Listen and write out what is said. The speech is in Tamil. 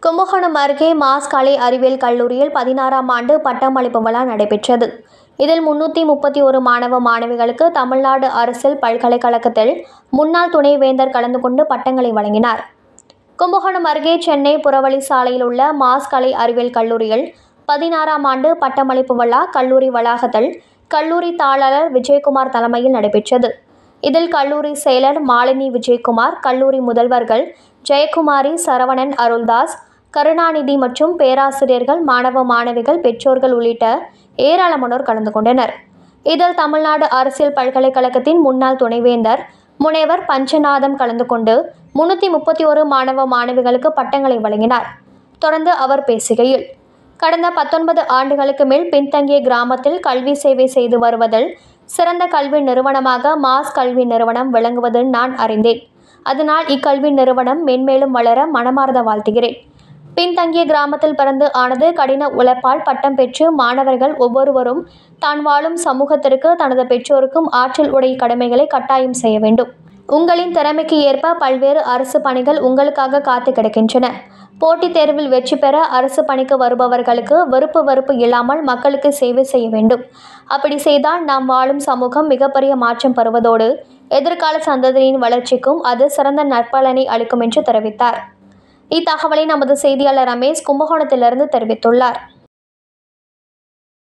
கும்பகோணம் அருகே மாஸ் கலை அறிவியல் கல்லூரியில் பதினாறாம் ஆண்டு பட்டமளிப்பு விழா நடைபெற்றது இதில் முன்னூற்றி முப்பத்தி ஒரு மாணவ மாணவிகளுக்கு தமிழ்நாடு அரசியல் பல்கலைக்கழகத்தில் முன்னாள் துணைவேந்தர் கலந்து கொண்டு பட்டங்களை வழங்கினார் கும்பகோணம் அருகே சென்னை புறவழி சாலையில் உள்ள மாஸ் கலை அறிவியல் கல்லூரியில் பதினாறாம் ஆண்டு பட்டமளிப்பு விழா கல்லூரி வளாகத்தில் கல்லூரி தாளர் விஜயகுமார் தலைமையில் நடைபெற்றது இதில் கல்லூரி செயலர் மாலினி விஜயகுமார் கல்லூரி முதல்வர்கள் ஜெயக்குமாரி சரவணன் அருள்தாஸ் கருணாநிதி மற்றும் பேராசிரியர்கள் மாணவ மாணவிகள் பெற்றோர்கள் உள்ளிட்ட ஏராளமானோர் கலந்து கொண்டனர் இதில் தமிழ்நாடு அரசியல் பல்கலைக்கழகத்தின் முன்னாள் துணைவேந்தர் முனைவர் பஞ்சநாதம் கலந்து கொண்டு முன்னூற்றி முப்பத்தி ஒரு மாணவ மாணவிகளுக்கு பட்டங்களை வழங்கினார் தொடர்ந்து அவர் பேசுகையில் கடந்த பத்தொன்பது ஆண்டுகளுக்கு மேல் பின்தங்கிய கிராமத்தில் கல்வி சேவை செய்து வருவதில் சிறந்த கல்வி நிறுவனமாக மாஸ் கல்வி நிறுவனம் விளங்குவது நான் அறிந்தேன் அதனால் இக்கல்வி நிறுவனம் மென்மேலும் வளர மனமார்ந்த வாழ்த்துகிறேன் பின்தங்கிய கிராமத்தில் பிறந்து ஆனது கடின உழைப்பால் பட்டம் பெற்று மாணவர்கள் ஒவ்வொருவரும் தான் வாழும் சமூகத்திற்கு தனது பெற்றோருக்கும் ஆற்றல் உடைய கடமைகளை கட்டாயம் செய்ய வேண்டும் உங்களின் திறமைக்கு ஏற்ப பல்வேறு அரசு பணிகள் உங்களுக்காக காத்து கிடக்கின்றன போட்டித் தேர்வில் வெற்றி பெற அரசு பணிக்கு வருபவர்களுக்கு வெறுப்பு வெறுப்பு இல்லாமல் மக்களுக்கு சேவை செய்ய வேண்டும் அப்படி செய்தால் நாம் வாழும் சமூகம் மிகப்பெரிய மாற்றம் பெறுவதோடு எதிர்கால சந்ததியின் வளர்ச்சிக்கும் அது சிறந்த நற்பலனை அளிக்கும் என்று தெரிவித்தார் இத்தகவலை நமது செய்தியாளர் ரமேஷ் கும்பகோணத்திலிருந்து தெரிவித்துள்ளார்